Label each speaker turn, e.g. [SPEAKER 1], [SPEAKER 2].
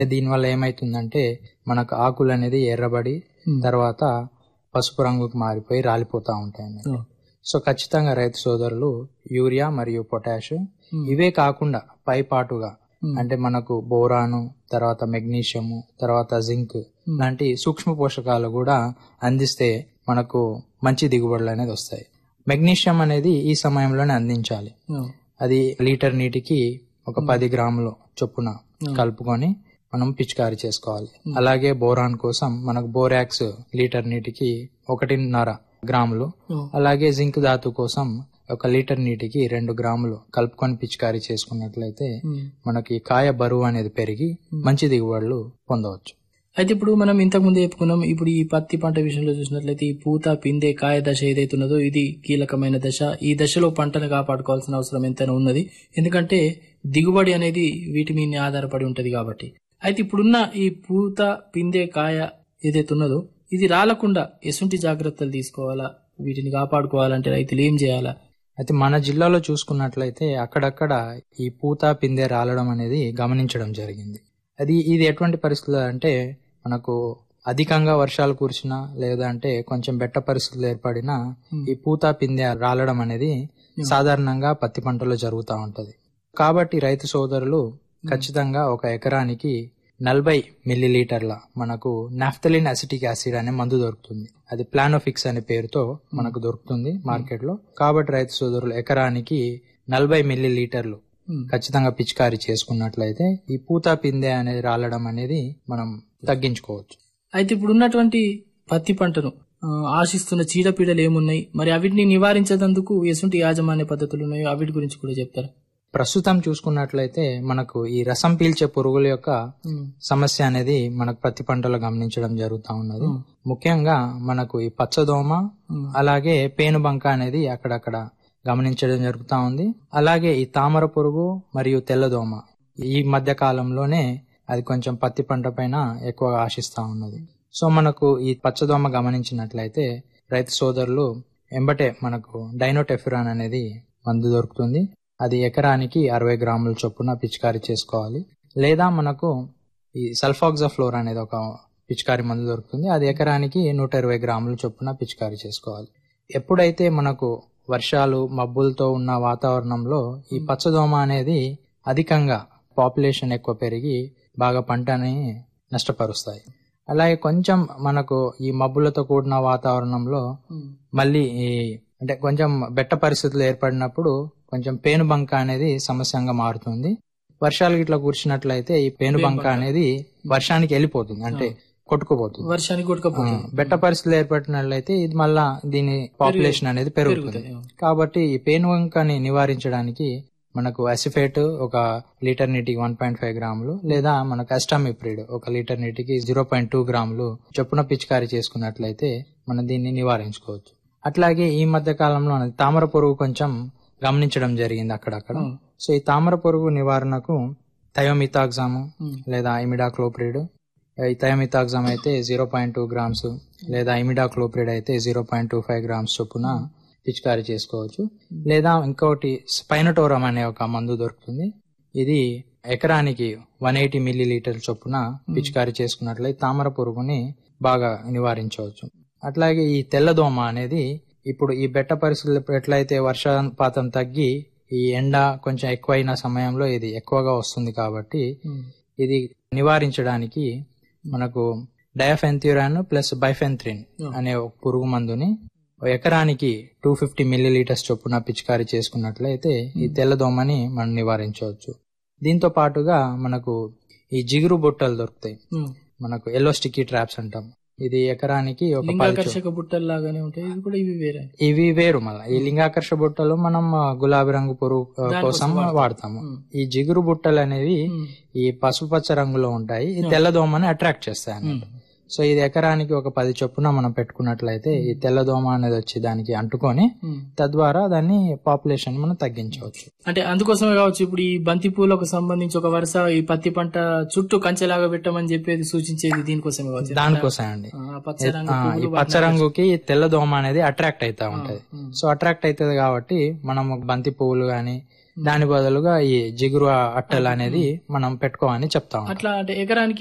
[SPEAKER 1] దీనివల్ల ఏమైతుందంటే మనకు ఆకులు అనేది ఎర్రబడి తర్వాత పసుపు రంగుకు మారిపోయి రాలిపోతా ఉంటాయి అన్నమాట. సో ఖచ్చితంగా రైతు సోదరులు యూరియా మరియు పొటాష్ ఇవే కాకుండా పై పాటుగా అంటే మనకు బోరాను తర్వాత మెగ్నీషియము తర్వాత జింక్ లాంటి సూక్ష్మ పోషకాలు కూడా అందిస్తే మనకు మంచి దిగుబడులు అనేది వస్తాయి మెగ్నీషియం అనేది ఈ సమయంలోనే అందించాలి అది లీటర్ నీటికి ఒక పది గ్రాములు చొప్పున కలుపుకొని మనం పిచికారి చేసుకోవాలి అలాగే బోరాన్ కోసం మనకు బోరాక్స్ లీటర్ నీటికి ఒకటిన్నర గ్రాములు అలాగే జింక్ ధాతు కోసం ఒక లీటర్ నీటికి రెండు గ్రాములు కలుపుకొని పిచికారీ చేసుకున్నట్లయితే మనకి కాయ బరువు అనేది పెరిగి మంచి దిగుబడులు పొందవచ్చు
[SPEAKER 2] అయితే ఇప్పుడు మనం ఇంతకు ముందే చెప్పుకున్నాం ఇప్పుడు ఈ పత్తి పంట విషయంలో చూసినట్లయితే ఈ పూత పిందే కాయ దశ ఏదైతే ఉన్నదో ఇది కీలకమైన దశ ఈ దశలో పంటను కాపాడుకోవాల్సిన అవసరం ఎంతైనా ఉన్నది ఎందుకంటే దిగుబడి అనేది వీటి మీద ఆధారపడి ఉంటది కాబట్టి అయితే ఇప్పుడున్న ఈ పూత పిందే కాయ ఏదైతే ఉన్నదో ఇది రాలకుండా ఎసుంటి జాగ్రత్తలు తీసుకోవాలా వీటిని కాపాడుకోవాలంటే రైతులు ఏం చేయాలా
[SPEAKER 1] అయితే మన జిల్లాలో చూసుకున్నట్లయితే అక్కడక్కడ ఈ పూత పిందె రాలడం అనేది గమనించడం జరిగింది అది ఇది ఎటువంటి పరిస్థితులు అంటే మనకు అధికంగా వర్షాలు కురిసినా లేదంటే కొంచెం బెట్ట పరిస్థితులు ఏర్పడినా ఈ పూత పిందె రాలడం అనేది సాధారణంగా పత్తి పంటలో జరుగుతూ ఉంటది కాబట్టి రైతు సోదరులు ఖచ్చితంగా ఒక ఎకరానికి నలభై మిల్లీలీటర్ల మనకు నాఫ్తలిన్ అసిటిక్ యాసిడ్ అనే మందు దొరుకుతుంది అది ప్లానోఫిక్స్ అనే పేరుతో మనకు దొరుకుతుంది మార్కెట్ లో కాబట్టి రైతు సోదరులు ఎకరానికి నలభై మిల్లీలీటర్లు ఖచ్చితంగా పిచికారీ చేసుకున్నట్లయితే ఈ పూత పిందె అనేది రాలడం అనేది మనం తగ్గించుకోవచ్చు
[SPEAKER 2] అయితే ఇప్పుడు ఉన్నటువంటి పత్తి పంటను ఆ, ఆశిస్తున్న చీడపీడలు ఏమున్నాయి మరి అవిటిని నివారించేందుకు ఎసుంటి యాజమాన్య పద్ధతులు ఉన్నాయో అవిటి గురించి కూడా చెప్తారా
[SPEAKER 1] ప్రస్తుతం చూసుకున్నట్లయితే మనకు ఈ రసం పీల్చే పురుగుల యొక్క సమస్య అనేది మనకు ప్రతి పంటలో గమనించడం జరుగుతా ఉన్నది ముఖ్యంగా మనకు ఈ పచ్చదోమ అలాగే పేనుబంక అనేది అక్కడక్కడ గమనించడం జరుగుతా ఉంది అలాగే ఈ తామర పురుగు మరియు తెల్లదోమ ఈ మధ్య కాలంలోనే అది కొంచెం పత్తి పంట పైన ఎక్కువగా ఆశిస్తా ఉన్నది సో మనకు ఈ పచ్చదోమ గమనించినట్లయితే రైతు సోదరులు ఎంబటే మనకు డైనోటెఫిరాన్ అనేది మందు దొరుకుతుంది అది ఎకరానికి అరవై గ్రాముల చొప్పున పిచికారీ చేసుకోవాలి లేదా మనకు ఈ సల్ఫాక్సఫ్లోర్ అనేది ఒక పిచికారీ మందు దొరుకుతుంది అది ఎకరానికి నూట ఇరవై గ్రాముల చొప్పున పిచికారీ చేసుకోవాలి ఎప్పుడైతే మనకు వర్షాలు మబ్బులతో ఉన్న వాతావరణంలో ఈ పచ్చదోమ అనేది అధికంగా పాపులేషన్ ఎక్కువ పెరిగి బాగా పంటని నష్టపరుస్తాయి అలాగే కొంచెం మనకు ఈ మబ్బులతో కూడిన వాతావరణంలో మళ్ళీ ఈ అంటే కొంచెం బెట్ట పరిస్థితులు ఏర్పడినప్పుడు కొంచెం పేనుబంక అనేది సమస్యంగా మారుతుంది వర్షాలు ఇట్లా కురిసినట్లయితే ఈ పేనుబంక అనేది వర్షానికి వెళ్ళిపోతుంది అంటే కొట్టుకుపోతుంది
[SPEAKER 2] వర్షానికి కొట్టుకపోతుంది
[SPEAKER 1] బెట్ట పరిస్థితులు ఏర్పడినట్లయితే ఇది మళ్ళా దీని పాపులేషన్ అనేది పెరుగుతుంది కాబట్టి ఈ పేనుబంకని నివారించడానికి మనకు అసిఫేట్ ఒక లీటర్ నీటికి వన్ పాయింట్ ఫైవ్ గ్రాములు లేదా మనకు అస్టామిప్రిడ్ ఒక లీటర్ నీటికి జీరో పాయింట్ టూ గ్రాములు చొప్పున పిచికారీ చేసుకున్నట్లయితే మనం దీన్ని నివారించుకోవచ్చు అట్లాగే ఈ మధ్య కాలంలో మనకి తామర పురుగు కొంచెం గమనించడం జరిగింది అక్కడక్కడ సో ఈ తామర పురుగు నివారణకు థయోమితాగ్జాము లేదా ఇమిడాక్లోప్రిడ్ ఈ థయోమితాగ్జామ్ అయితే జీరో పాయింట్ టూ గ్రామ్స్ లేదా ఇమిడాక్లోప్రిడ్ అయితే zero point two five grams చొప్పున పిచికారీ చేసుకోవచ్చు లేదా ఇంకోటి స్పైనటోరం అనే ఒక మందు దొరుకుతుంది ఇది ఎకరానికి వన్ ఎయిటీ మిల్లీ లీటర్ చొప్పున పిచికారీ చేసుకున్నట్లయితే తామర పురుగుని బాగా నివారించవచ్చు అట్లాగే ఈ తెల్లదోమ అనేది ఇప్పుడు ఈ బెట్ట పరిస్థితులు ఎట్లయితే వర్షపాతం తగ్గి ఈ ఎండ కొంచెం ఎక్కువైన సమయంలో ఇది ఎక్కువగా వస్తుంది కాబట్టి ఇది నివారించడానికి మనకు డయాఫెన్థ్యూరాన్ ప్లస్ బైఫెన్థ్రిన్ అనే ఒక పురుగు మందుని ఓ ఎకరానికి టూ ఫిఫ్టీ మిల్లీలీటర్స్ చొప్పున పిచికారీ చేసుకున్నట్లయితే ఈ తెల్లదోమని మనం నివారించవచ్చు దీంతో పాటుగా మనకు ఈ జిగురు బుట్టలు దొరుకుతాయి మనకు ఎల్లో స్టిక్కీ ట్రాప్స్ అంటాం ఇది ఎకరానికి ఒక పది చొ-
[SPEAKER 2] లింగాకర్షక బుట్టలు లాగానే ఉంటాయి ఇవి కూడా ఇవి వేరే
[SPEAKER 1] ఇవి వేరు మళ్ళీ ఈ లింగాకర్ష బుట్టలు మనం ఆ, గులాబీ రంగు పురుగు ఆ, కోసం వాడతాము ఈ జిగురు బుట్టలు అనేవి ఈ పసుపచ్చ రంగులో ఉంటాయి ఈ తెల్లదోమని అట్రాక్ట్ చేస్తాయి అన్నమాట సో ఇది ఎకరానికి ఒక పది చొప్పున మనం పెట్టుకున్నట్లయితే ఈ తెల్లదోమ అనేది వచ్చి దానికి అంటుకొని తద్వారా దాన్ని పాపులేషన్ మనం తగ్గించవచ్చు
[SPEAKER 2] అంటే అందుకోసమే కావచ్చు ఇప్పుడు ఈ బంతి పూలకు సంబంధించి ఒక వరుస ఈ పత్తి పంట చుట్టూ కంచెలాగా పెట్టమని చెప్పేది సూచించేది దీనికోసమే కావచ్చు
[SPEAKER 1] దానికోసం అండి
[SPEAKER 2] ఆ, పచ్చ రంగు
[SPEAKER 1] ఆ, ఈ
[SPEAKER 2] పువ్వులు
[SPEAKER 1] పచ్చ రంగుకి ఈ తెల్లదోమ అనేది అట్రాక్ట్ అవుతా ఉంటది సో అట్రాక్ట్ అవుతుంది కాబట్టి మనం బంతి పువ్వులు గాని దాని బదులుగా ఈ జిగురు అట్టలు అనేది మనం పెట్టుకోమని చెప్తాం
[SPEAKER 2] అట్లా అంటే ఎకరానికి